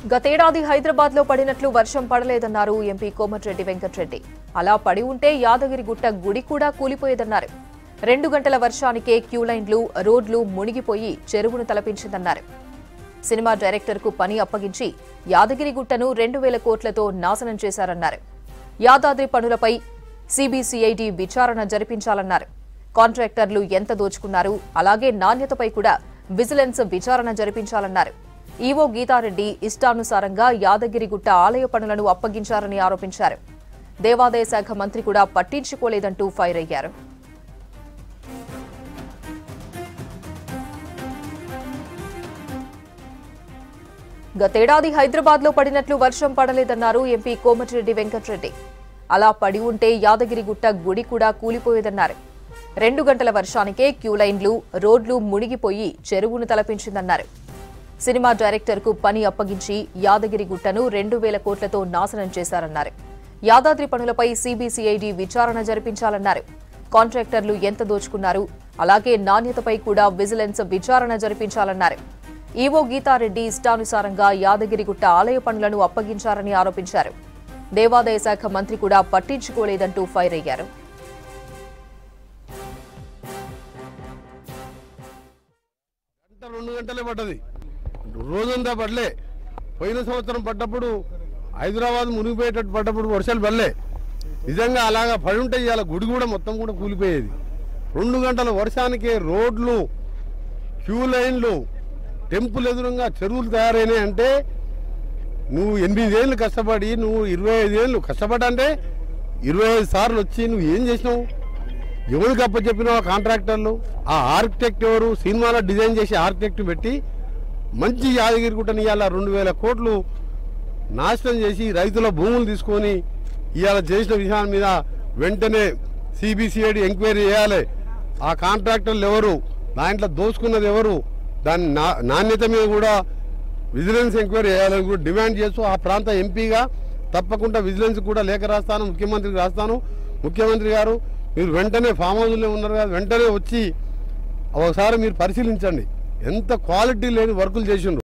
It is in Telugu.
గతేడాది హైదరాబాద్ లో పడినట్లు వర్షం పడలేదన్నారు ఎంపీ కోమటిరెడ్డి వెంకటరెడ్డి అలా పడి ఉంటే యాదగిరి గుట్ట గుడి కూడా కూలిపోయేదన్నారు రెండు గంటల వర్షానికే క్యూ లైన్లు రోడ్లు మునిగిపోయి చెరువును తలపించిందన్నారు సినిమా డైరెక్టర్ కు పని అప్పగించి యాదగిరి గుట్టను రెండు వేల కోట్లతో నాశనం చేశారన్నారు యాదాద్రి పనులపై సిబిసిఐడి విచారణ జరిపించాలన్నారు కాంట్రాక్టర్లు ఎంత దోచుకున్నారు అలాగే నాణ్యతపై కూడా విజిలెన్స్ విచారణ జరిపించాలన్నారు ఈవో గీతారెడ్డి ఇష్టానుసారంగా యాదగిరిగుట్ట ఆలయ పనులను అప్పగించారని ఆరోపించారు దేవాదాయ శాఖ మంత్రి కూడా పట్టించుకోలేదంటూ ఫైర్ అయ్యారు గతేడాది హైదరాబాద్ లో పడినట్లు వర్షం పడలేదన్నారు ఎంపీ కోమటిరెడ్డి వెంకటరెడ్డి అలా పడి ఉంటే యాదగిరిగుట్ట గుడి కూడా కూలిపోయేదన్నారు రెండు గంటల వర్షానికే క్యూ లైన్లు రోడ్లు మునిగిపోయి చెరువును తలపించిందన్నారు సినిమా డైరెక్టర్ కు పని అప్పగించి యాదగిరి గుట్టను రెండు వేల కోట్లతో నాశనం చేశారన్నారు యాదాద్రి పనులపై సిబిసిఐడి విచారణ జరిపించాలన్నారు కాంట్రాక్టర్లు ఎంత దోచుకున్నారు అలాగే నాణ్యతపై కూడా విజిలెన్స్ విచారణ జరిపించాలన్నారు ఈవో గీతారెడ్డి ఇష్టానుసారంగా యాదగిరిగుట్ట ఆలయ పనులను అప్పగించారని ఆరోపించారు దేవాదాయ శాఖ మంత్రి కూడా పట్టించుకోలేదంటూ ఫైర్ అయ్యారు గంట రెండు గంటలే పడ్డది రోజంతా పడలే పోయిన సంవత్సరం పడ్డప్పుడు హైదరాబాద్ మునిగిపోయేటట్టు పడ్డప్పుడు వర్షాలు పడలే నిజంగా అలాగా పడి ఉంటే ఇవాళ గుడి కూడా మొత్తం కూడా కూలిపోయేది రెండు గంటల వర్షానికే రోడ్లు క్యూ లైన్లు టెంపుల్ ఎదురుగా చెరువులు తయారైనాయి అంటే నువ్వు ఎనిమిదేళ్ళు కష్టపడి నువ్వు ఇరవై ఐదేళ్ళు కష్టపడంటే ఇరవై ఐదు సార్లు వచ్చి నువ్వు ఏం చేసినావు ఎవరికి అప్పచెప్పినావు ఆ కాంట్రాక్టర్లు ఆ ఆర్కిటెక్ట్ ఎవరు సినిమాలో డిజైన్ చేసి ఆర్కిటెక్ట్ పెట్టి మంచి యాదగిరి గుట్టని ఇవాళ రెండు వేల కోట్లు నాశనం చేసి రైతుల భూములు తీసుకొని ఇవాళ చేసిన విషయాల మీద వెంటనే సిబిసిఐడి ఎంక్వైరీ చేయాలి ఆ కాంట్రాక్టర్లు ఎవరు దాంట్లో దోచుకున్నది ఎవరు దాని నా- నాణ్యత మీద కూడా విజిలెన్స్ ఎంక్వైరీ చేయాలని కూడా డిమాండ్ చేస్తూ ఆ ప్రాంత ఎంపీగా తప్పకుండా విజిలెన్స్ కూడా లేఖ రాస్తాను ముఖ్యమంత్రికి రాస్తాను ముఖ్యమంత్రి గారు మీరు వెంటనే ఫామ్ హౌస్లో ఉన్నారు కదా వెంటనే వచ్చి ఒకసారి మీరు పరిశీలించండి ఎంత క్వాలిటీ లేని వర్కులు చేసిండ్రు